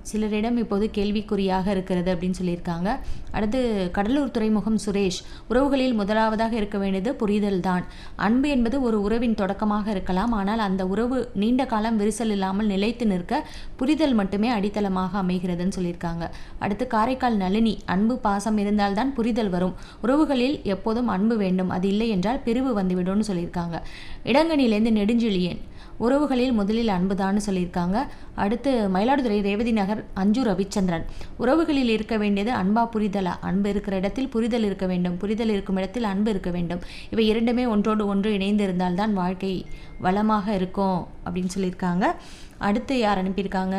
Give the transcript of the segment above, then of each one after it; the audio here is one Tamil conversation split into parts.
சிலரிடம் இப்போது கேள்விக்குறியாக இருக்கிறது அப்படின்னு சொல்லியிருக்காங்க அடுத்து கடலூர் துறைமுகம் சுரேஷ் உறவுகளில் முதலாவதாக இருக்க வேண்டியது புரிதல் தான் அன்பு என்பது ஒரு உறவின் தொடக்கமாக இருக்கலாம் ஆனால் அந்த உறவு நீண்ட காலம் விரிசல் இல்லாமல் நிலைத்து நிற்க புரிதல் மட்டுமே அடித்தளமாக அமைகிறதுன்னு சொல்லியிருக்காங்க அடுத்து காரைக்கால் நளினி அன்பு பாசம் இருந்தால்தான் புரிதல் வரும் உறவுகளில் எப்போதும் அன்பு வேண்டும் அது இல்லை என்றால் பிரிவு வந்துவிடும்னு சொல்லியிருக்காங்க இடங்கனிலேருந்து நெடுஞ்செழியன் உறவுகளில் முதலில் அன்புதான்னு சொல்லியிருக்காங்க அடுத்து மயிலாடுதுறை ரேவதி நகர் அஞ்சு ரவிச்சந்திரன் உறவுகளில் இருக்க வேண்டியது அன்பா புரிதலா அன்பு இருக்கிற இடத்தில் புரிதல் இருக்க வேண்டும் புரிதல் இருக்கும் இடத்தில் அன்பு இருக்க வேண்டும் இவை இரண்டுமே ஒன்றோடு ஒன்று இணைந்து இருந்தால்தான் வாழ்க்கை வளமாக இருக்கும் அப்படின்னு சொல்லியிருக்காங்க அடுத்து யார் அனுப்பியிருக்காங்க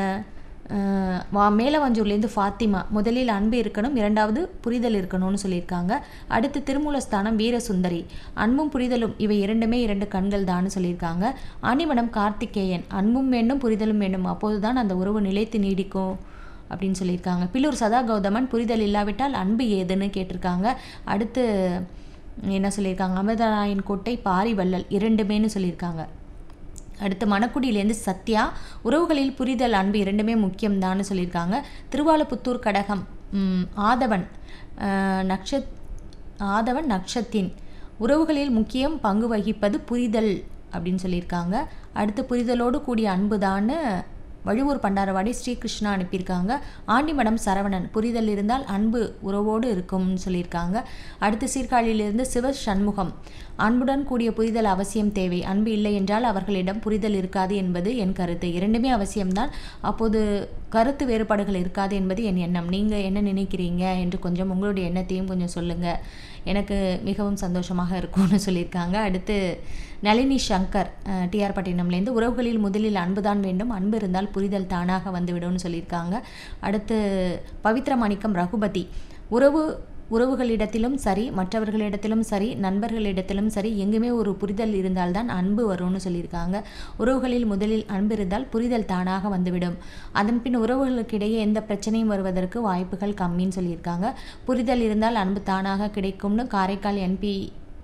அஹ் வா மேலவஞ்சூர்லேருந்து ஃபாத்திமா முதலில் அன்பு இருக்கணும் இரண்டாவது புரிதல் இருக்கணும்னு சொல்லியிருக்காங்க அடுத்து திருமூலஸ்தானம் வீரசுந்தரி அன்பும் புரிதலும் இவை இரண்டுமே இரண்டு கண்கள் தான்னு சொல்லியிருக்காங்க ஆண்டிமடம் கார்த்திகேயன் அன்பும் வேண்டும் புரிதலும் வேண்டும் அப்போது தான் அந்த உறவு நிலைத்து நீடிக்கும் அப்படின்னு சொல்லியிருக்காங்க பில்லூர் சதா கௌதமன் புரிதல் இல்லாவிட்டால் அன்பு ஏதுன்னு கேட்டிருக்காங்க அடுத்து என்ன சொல்லியிருக்காங்க அமிர்தராயன் கோட்டை பாரிவள்ளல் இரண்டுமேன்னு சொல்லியிருக்காங்க அடுத்து மணக்குடியிலேருந்து சத்யா உறவுகளில் புரிதல் அன்பு இரண்டுமே முக்கியம்தான்னு சொல்லியிருக்காங்க திருவாலப்புத்தூர் கடகம் ம், ஆதவன் அஹ், நக்ஷத் ஆதவன் நக்ஷத்தின் உறவுகளில் முக்கியம் பங்கு வகிப்பது புரிதல் அப்படின்னு சொல்லியிருக்காங்க அடுத்து புரிதலோடு கூடிய அன்புதான்னு வழுவூர் பண்டாரவாடி ஸ்ரீகிருஷ்ணா அனுப்பியிருக்காங்க ஆண்டிமடம் சரவணன் புரிதல் இருந்தால் அன்பு உறவோடு இருக்கும்னு சொல்லியிருக்காங்க அடுத்து சீர்காழியிலிருந்து சிவ சண்முகம் அன்புடன் கூடிய புரிதல் அவசியம் தேவை அன்பு இல்லை என்றால் அவர்களிடம் புரிதல் இருக்காது என்பது என் கருத்து இரண்டுமே அவசியம்தான் அப்போது கருத்து வேறுபாடுகள் இருக்காது என்பது என் எண்ணம் நீங்கள் என்ன நினைக்கிறீங்க என்று கொஞ்சம் உங்களுடைய எண்ணத்தையும் கொஞ்சம் சொல்லுங்கள் எனக்கு மிகவும் சந்தோஷமாக இருக்கும்னு சொல்லியிருக்காங்க அடுத்து நளினி சங்கர் டிஆர் பட்டினம்லேருந்து உறவுகளில் முதலில் அன்புதான் வேண்டும் அன்பு இருந்தால் புரிதல் தானாக வந்துவிடும்னு சொல்லியிருக்காங்க அடுத்து பவித்ர மாணிக்கம் ரகுபதி உறவு உறவுகளிடத்திலும் சரி மற்றவர்களிடத்திலும் சரி நண்பர்களிடத்திலும் சரி எங்குமே ஒரு புரிதல் இருந்தால்தான் அன்பு வரும்னு சொல்லியிருக்காங்க உறவுகளில் முதலில் அன்பு இருந்தால் புரிதல் தானாக வந்துவிடும் அதன் பின் உறவுகளுக்கிடையே எந்த பிரச்சனையும் வருவதற்கு வாய்ப்புகள் கம்மின்னு சொல்லியிருக்காங்க புரிதல் இருந்தால் அன்பு தானாக கிடைக்கும்னு காரைக்கால் என்பி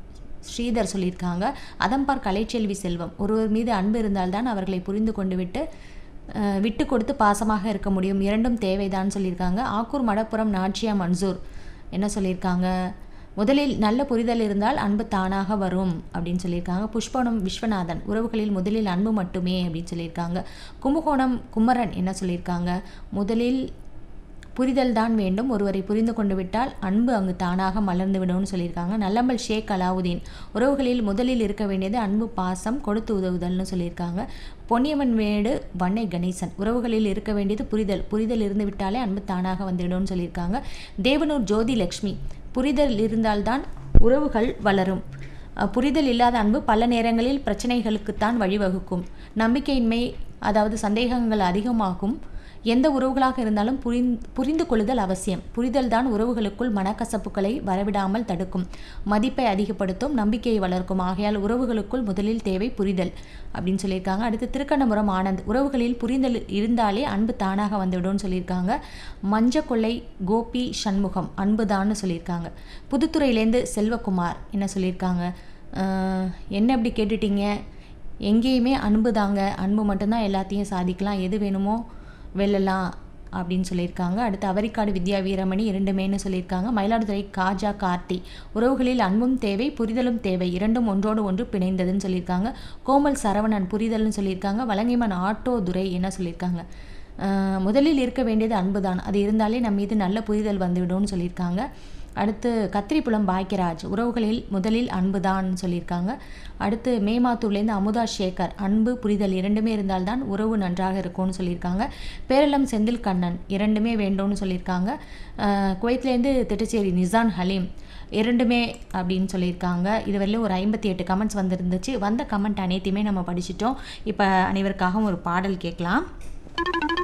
ஸ்ரீதர் சொல்லியிருக்காங்க அதம்பார் கலைச்செல்வி செல்வம் ஒருவர் மீது அன்பு இருந்தால்தான் அவர்களை புரிந்து கொண்டு விட்டு அஹ், விட்டு கொடுத்து பாசமாக இருக்க முடியும் இரண்டும் தேவைதான் சொல்லியிருக்காங்க ஆக்கூர் மடப்புறம் நாச்சியா மன்சூர் என்ன சொல்லியிருக்காங்க முதலில் நல்ல புரிதல் இருந்தால் அன்பு தானாக வரும் அப்படின்னு சொல்லியிருக்காங்க புஷ்பவனம் விஸ்வநாதன் உறவுகளில் முதலில் அன்பு மட்டுமே அப்படின்னு சொல்லியிருக்காங்க கும்பகோணம் குமரன் என்ன சொல்லியிருக்காங்க முதலில் புரிதல் தான் வேண்டும் ஒருவரை புரிந்து கொண்டு விட்டால் அன்பு அங்கு தானாக மலர்ந்து விடும்னு சொல்லியிருக்காங்க நல்லம்பல் ஷேக் அலாவுதீன் உறவுகளில் முதலில் இருக்க வேண்டியது அன்பு பாசம் கொடுத்து உதவுதல்னு சொல்லியிருக்காங்க பொன்னியம்மன் வேடு வண்ணை கணேசன் உறவுகளில் இருக்க வேண்டியது புரிதல் புரிதல் இருந்து விட்டாலே அன்பு தானாக வந்துவிடும்னு சொல்லியிருக்காங்க தேவனூர் ஜோதி லக்ஷ்மி புரிதல் இருந்தால்தான் உறவுகள் வளரும் அஹ், புரிதல் இல்லாத அன்பு பல நேரங்களில் பிரச்சனைகளுக்குத்தான் வழிவகுக்கும் நம்பிக்கையின்மை அதாவது சந்தேகங்கள் அதிகமாகும் எந்த உறவுகளாக இருந்தாலும் புரிந் புரிந்து கொள்ளுதல் அவசியம் புரிதல் தான் உறவுகளுக்குள் மனக்கசப்புகளை வரவிடாமல் தடுக்கும் மதிப்பை அதிகப்படுத்தும் நம்பிக்கையை வளர்க்கும் ஆகையால் உறவுகளுக்குள் முதலில் தேவை புரிதல் அப்படின்னு சொல்லியிருக்காங்க அடுத்து திருக்கண்ணபுரம் ஆனந்த் உறவுகளில் புரிதல் இருந்தாலே அன்பு தானாக வந்துவிடும்னு சொல்லியிருக்காங்க மஞ்சக்கொள்ளை கோபி சண்முகம் அன்புதான்னு சொல்லியிருக்காங்க புதுத்துறையிலேருந்து செல்வகுமார் என்ன சொல்லியிருக்காங்க அஹ், என்ன இப்படி கேட்டுட்டீங்க எங்கேயுமே அன்பு தாங்க அன்பு மட்டும்தான் எல்லாத்தையும் சாதிக்கலாம் எது வேணுமோ வெல்லலாம் அப்படின்னு சொல்லியிருக்காங்க அடுத்து அவரிக்காடு வித்யா வீரமணி இரண்டுமேன்னு சொல்லியிருக்காங்க மயிலாடுதுறை காஜா கார்த்தி உறவுகளில் அன்பும் தேவை புரிதலும் தேவை இரண்டும் ஒன்றோடு ஒன்று பிணைந்ததுன்னு சொல்லியிருக்காங்க கோமல் சரவணன் புரிதல்னு சொல்லியிருக்காங்க வலங்கைமன் ஆட்டோ துரை என்ன சொல்லியிருக்காங்க அஹ், முதலில் இருக்க வேண்டியது அன்புதான் அது இருந்தாலே நம் மீது நல்ல புரிதல் வந்துவிடும்னு சொல்லியிருக்காங்க அடுத்து கத்திரிப்புலம் பாக்கியராஜ் உறவுகளில் முதலில் அன்புதான் சொல்லியிருக்காங்க அடுத்து மேமாத்தூர்லேருந்து அமுதா சேகர் அன்பு புரிதல் இரண்டுமே இருந்தால்தான் உறவு நன்றாக இருக்கும்னு சொல்லியிருக்காங்க பேரளம் செந்தில் கண்ணன் இரண்டுமே வேண்டும்னு சொல்லியிருக்காங்க அஹ், குவைத்லேருந்து திட்டச்சேரி நிசான் ஹலீம் இரண்டுமே அப்படின்னு சொல்லியிருக்காங்க இதுவரையிலும் ஒரு ஐம்பத்தி எட்டு கமெண்ட்ஸ் வந்திருந்துச்சு வந்த கமெண்ட் அனைத்தையுமே நம்ம படிச்சிட்டோம் இப்போ அனைவருக்காகவும் ஒரு பாடல் கேட்கலாம்